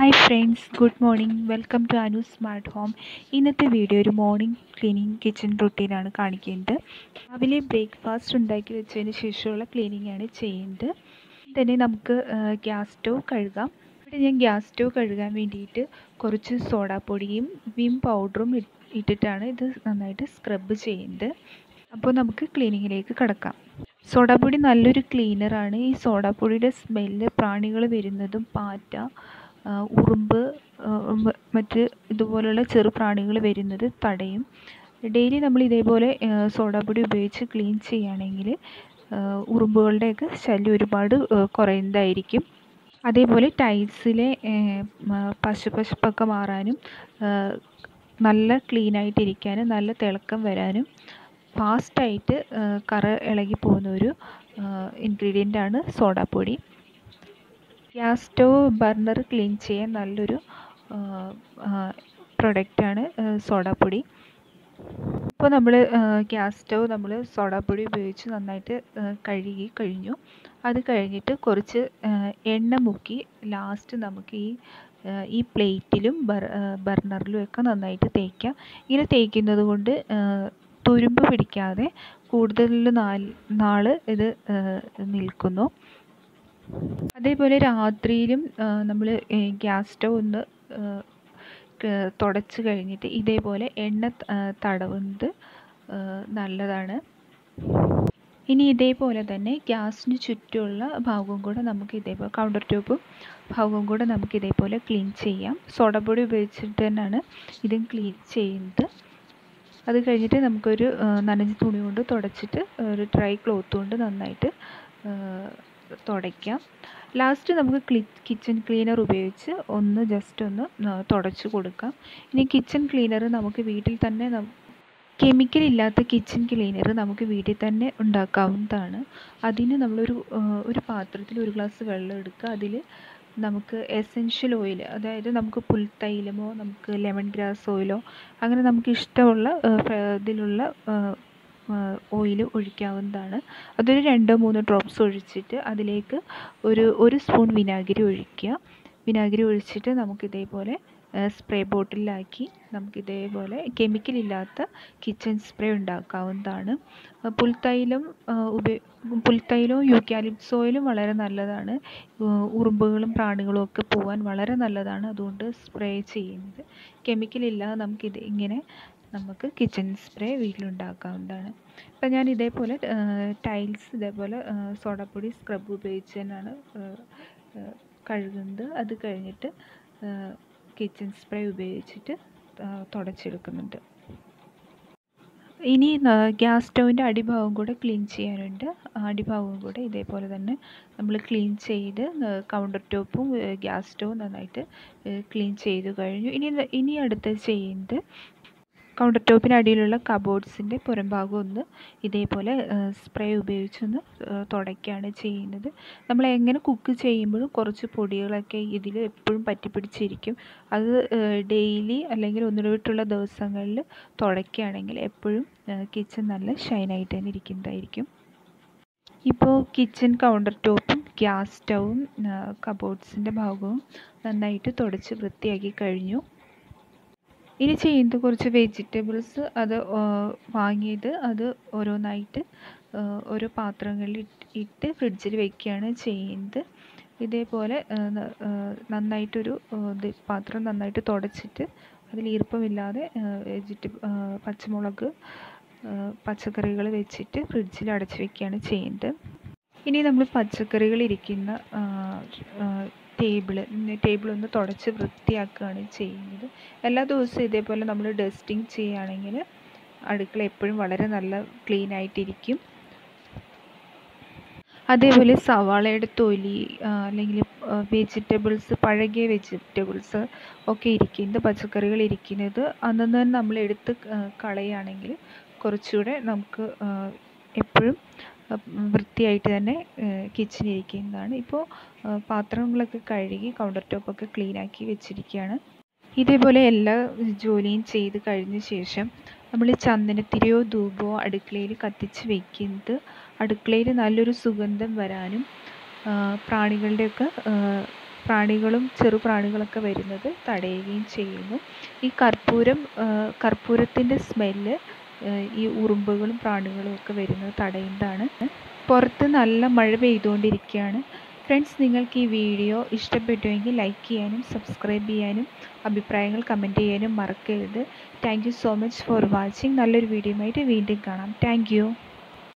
hi friends good morning welcome to Anu smart home ഇന്നത്തെ video ഒരു morning cleaning kitchen റുട്ടീനാണ് കാണിക്കുന്നത് രാവിലെ ബ്രേക്ക്ഫാസ്റ്റ് ഉണ്ടാക്കി വെച്ചതിന് ശേഷമുള്ള ക്ലീനിങ് ആണ് ചെയ്യുന്നത് തന്നെ നമുക്ക് ഗ്യാസ് സ്റ്റവ് കഴുകാം ഇവിടെ ഞാൻ ഗ്യാസ് സ്റ്റവ് കഴുകാൻ വേണ്ടിയിട്ട് കുറച്ച് സോഡാപ്പൊടിയും വിം പൗഡറും ഇട്ടിട്ടാണ് ഇത് നന്നായിട്ട് സ്ക്രബ് ചെയ്യുന്നത് അപ്പോൾ നമുക്ക് ക്ലീനിങ്ങിലേക്ക് കടക്കാം സോഡാപ്പൊടി നല്ലൊരു ക്ലീനറാണ് ഈ സോഡാപ്പൊടിയുടെ സ്മെല്ല് പ്രാണികൾ വരുന്നതും പാറ്റ ഉറുമ്പ് മറ്റ് ഇതുപോലുള്ള ചെറു പ്രാണികൾ വരുന്നത് തടയും ഡെയിലി നമ്മൾ ഇതേപോലെ സോഡാപ്പൊടി ഉപയോഗിച്ച് ക്ലീൻ ചെയ്യുകയാണെങ്കിൽ ഉറുമ്പുകളുടെയൊക്കെ ശല്യം ഒരുപാട് കുറയുന്നതായിരിക്കും അതേപോലെ ടൈൽസിലെ പശുപശപ്പൊക്കെ മാറാനും നല്ല ക്ലീനായിട്ടിരിക്കാനും നല്ല തിളക്കം വരാനും ഫാസ്റ്റായിട്ട് കറ ഇളകി പോകുന്ന ഒരു ഇൻഗ്രീഡിയൻ്റാണ് സോഡാപ്പൊടി ഗ്യാസ് സ്റ്റവ് ബർണർ ക്ലീൻ ചെയ്യാൻ നല്ലൊരു പ്രൊഡക്റ്റാണ് സോഡാപ്പൊടി ഇപ്പോൾ നമ്മൾ ഗ്യാസ് സ്റ്റവ് നമ്മൾ സോഡാപ്പൊടി ഉപയോഗിച്ച് നന്നായിട്ട് കഴുകി കഴിഞ്ഞു അത് കഴിഞ്ഞിട്ട് കുറച്ച് എണ്ണ മുക്കി ലാസ്റ്റ് നമുക്ക് ഈ ഈ പ്ലേറ്റിലും ബർ ബർണറിലും ഒക്കെ നന്നായിട്ട് തേക്കാം ഇങ്ങനെ തേക്കുന്നത് കൊണ്ട് തുരുമ്പ് പിടിക്കാതെ കൂടുതൽ നാൾ നാൾ ഇത് നിൽക്കുന്നു അതേപോലെ രാത്രിയിലും നമ്മൾ ഗ്യാസ് സ്റ്റവ് ഒന്ന് തുടച്ച് കഴിഞ്ഞിട്ട് ഇതേപോലെ എണ്ണ തടവുന്നത് നല്ലതാണ് ഇനി ഇതേപോലെ തന്നെ ഗ്യാസിന് ചുറ്റുമുള്ള ഭാഗവും കൂടെ നമുക്ക് ഇതേപോലെ കൗണ്ടർ ടോപ്പും ഭാഗവും കൂടെ നമുക്ക് ഇതേപോലെ ക്ലീൻ ചെയ്യാം സോഡാപ്പൊടി ഉപയോഗിച്ചിട്ട് തന്നെയാണ് ഇതും ക്ലീൻ ചെയ്യുന്നത് അത് കഴിഞ്ഞിട്ട് നമുക്കൊരു നനഞ്ഞ തുണി കൊണ്ട് തുടച്ചിട്ട് ഒരു ഡ്രൈ ക്ലോത്ത് കൊണ്ട് നന്നായിട്ട് തുടയ്ക്കാം ലാസ്റ്റ് നമുക്ക് ക്ലി കിച്ചൺ ക്ലീനർ ഉപയോഗിച്ച് ഒന്ന് ജസ്റ്റ് ഒന്ന് തുടച്ച് കൊടുക്കാം ഇനി കിച്ചൺ ക്ലീനർ നമുക്ക് വീട്ടിൽ തന്നെ കെമിക്കൽ ഇല്ലാത്ത കിച്ചൺ ക്ലീനർ നമുക്ക് വീട്ടിൽ തന്നെ ഉണ്ടാക്കാവുന്നതാണ് അതിന് നമ്മളൊരു ഒരു പാത്രത്തിൽ ഒരു ഗ്ലാസ് വെള്ളം എടുക്കുക അതിൽ നമുക്ക് എസെൻഷ്യൽ ഓയിൽ അതായത് നമുക്ക് പുൽത്തൈലമോ നമുക്ക് ലെമൺ ഗ്രാസ് ഓയിലോ അങ്ങനെ നമുക്ക് ഇഷ്ടമുള്ള ഇതിലുള്ള ഓയിൽ ഒഴിക്കാവുന്നതാണ് അതൊരു രണ്ടോ മൂന്നോ ഡ്രോപ്സ് ഒഴിച്ചിട്ട് അതിലേക്ക് ഒരു ഒരു സ്പൂൺ വിനാഗിരി ഒഴിക്കുക വിനാഗിരി ഒഴിച്ചിട്ട് നമുക്ക് ഇതേപോലെ സ്പ്രേ ബോട്ടിലാക്കി നമുക്ക് ഇതേപോലെ കെമിക്കൽ ഇല്ലാത്ത കിച്ചൺ സ്പ്രേ ഉണ്ടാക്കാവുന്നതാണ് പുൽത്തൈലം ഉപയോ പുൽത്തൈലവും യൂക്കാലിപ്സ് ഓയിലും വളരെ നല്ലതാണ് ഉറുമ്പുകളും പ്രാണികളും ഒക്കെ പോകാൻ വളരെ നല്ലതാണ് അതുകൊണ്ട് സ്പ്രേ ചെയ്യുന്നത് കെമിക്കൽ ഇല്ലാതെ നമുക്കിത് ഇങ്ങനെ നമുക്ക് കിച്ചൺ സ്പ്രേ വീട്ടിലുണ്ടാക്കാവുന്നതാണ് ഇപ്പം ഞാൻ ഇതേപോലെ ടൈൽസ് ഇതേപോലെ സോഡാപ്പൊടി സ്ക്രബ് ഉപയോഗിച്ച് തന്നെയാണ് കഴുകുന്നത് അത് കഴിഞ്ഞിട്ട് കിച്ചൺ സ്പ്രേ ഉപയോഗിച്ചിട്ട് തുടച്ചെടുക്കുന്നുണ്ട് ഇനി ഗ്യാസ് സ്റ്റൗവിൻ്റെ അടിഭാഗം കൂടെ ക്ലീൻ ചെയ്യാനുണ്ട് അടിഭാഗവും കൂടെ ഇതേപോലെ തന്നെ നമ്മൾ ക്ലീൻ ചെയ്ത് കൗണ്ടർ ടോപ്പും ഗ്യാസ് സ്റ്റൗവും നന്നായിട്ട് ക്ലീൻ ചെയ്ത് കഴിഞ്ഞു ഇനി ഇനി അടുത്ത് ചെയ്യുന്നത് കൗണ്ടർ ടോപ്പിന് അടിയിലുള്ള കബോർഡ്സിൻ്റെ പുറംഭാഗം ഒന്ന് ഇതേപോലെ സ്പ്രേ ഉപയോഗിച്ചൊന്ന് തുടയ്ക്കുകയാണ് ചെയ്യുന്നത് നമ്മൾ എങ്ങനെ കുക്ക് ചെയ്യുമ്പോഴും കുറച്ച് പൊടികളൊക്കെ ഇതിൽ എപ്പോഴും പറ്റിപ്പിടിച്ചിരിക്കും അത് ഡെയിലി അല്ലെങ്കിൽ ഒന്നിടവിട്ടുള്ള ദിവസങ്ങളിൽ തുടയ്ക്കുകയാണെങ്കിൽ എപ്പോഴും കിച്ചൺ നല്ല ഷൈനായിട്ട് തന്നെ ഇരിക്കുന്നതായിരിക്കും ഇപ്പോൾ കിച്ചൺ കൗണ്ടർ ടോപ്പും ഗ്യാസ് സ്റ്റൗവും കബോർഡ്സിൻ്റെ ഭാഗവും നന്നായിട്ട് തുടച്ച് വൃത്തിയാക്കി കഴിഞ്ഞു ഇനി ചെയ്യുന്നത് കുറച്ച് വെജിറ്റബിൾസ് അത് വാങ്ങിയത് അത് ഓരോന്നായിട്ട് ഓരോ പാത്രങ്ങളിൽ ഇട്ട് ഫ്രിഡ്ജിൽ വെക്കുകയാണ് ചെയ്യുന്നത് ഇതേപോലെ നന്നായിട്ടൊരു പാത്രം നന്നായിട്ട് തുടച്ചിട്ട് അതിൽ ഈർപ്പമില്ലാതെ വെജിറ്റബിൾ പച്ചമുളക് പച്ചക്കറികൾ വെച്ചിട്ട് ഫ്രിഡ്ജിൽ അടച്ച് വെക്കുകയാണ് ചെയ്യുന്നത് ഇനി നമ്മൾ പച്ചക്കറികൾ ഇരിക്കുന്ന ടേബിൾ ടേബിൾ ഒന്ന് തുടച്ച് വൃത്തിയാക്കുകയാണ് ചെയ്യുന്നത് എല്ലാ ദിവസവും ഇതേപോലെ നമ്മൾ ഡസ്റ്റിങ് ചെയ്യുകയാണെങ്കിൽ അടുക്കള എപ്പോഴും വളരെ നല്ല ക്ലീൻ ആയിട്ടിരിക്കും അതേപോലെ സവാളയുടെ തൊലി അല്ലെങ്കിൽ വെജിറ്റബിൾസ് പഴകിയ വെജിറ്റബിൾസ് ഒക്കെ ഇരിക്കുന്നത് പച്ചക്കറികൾ ഇരിക്കുന്നത് അന്ന് തന്നെ നമ്മൾ എടുത്ത് കളയുകയാണെങ്കിൽ കുറച്ചുകൂടെ നമുക്ക് എപ്പോഴും വൃത്തിയായിട്ട് തന്നെ കിച്ചൺ ഇരിക്കുന്നതാണ് ഇപ്പോൾ പാത്രങ്ങളൊക്കെ കഴുകി കൗണ്ടർ ടോപ്പൊക്കെ ക്ലീനാക്കി വെച്ചിരിക്കുകയാണ് ഇതേപോലെ എല്ലാ ജോലിയും ചെയ്ത് കഴിഞ്ഞ ശേഷം നമ്മൾ ചന്ദനത്തിരിയോ ധൂപോ അടുക്കളയിൽ കത്തിച്ച് വയ്ക്കുന്നത് അടുക്കളയിൽ നല്ലൊരു സുഗന്ധം വരാനും പ്രാണികളുടെയൊക്കെ പ്രാണികളും ചെറു പ്രാണികളൊക്കെ വരുന്നത് തടയുകയും ചെയ്യുന്നു ഈ കർപ്പൂരം കർപ്പൂരത്തിൻ്റെ സ്മെല്ല് ഈ ഉറുമ്പുകളും പ്രാണികളും ഒക്കെ വരുന്നത് തടയുന്നതാണ് പുറത്ത് നല്ല മഴ പെയ്തുകൊണ്ടിരിക്കുകയാണ് ഫ്രണ്ട്സ് നിങ്ങൾക്ക് ഈ വീഡിയോ ഇഷ്ടപ്പെട്ടുവെങ്കിൽ ലൈക്ക് ചെയ്യാനും സബ്സ്ക്രൈബ് ചെയ്യാനും അഭിപ്രായങ്ങൾ കമൻറ്റ് ചെയ്യാനും മറക്കരുത് thank you so much for watching നല്ലൊരു വീഡിയോയുമായിട്ട് വീണ്ടും കാണാം താങ്ക്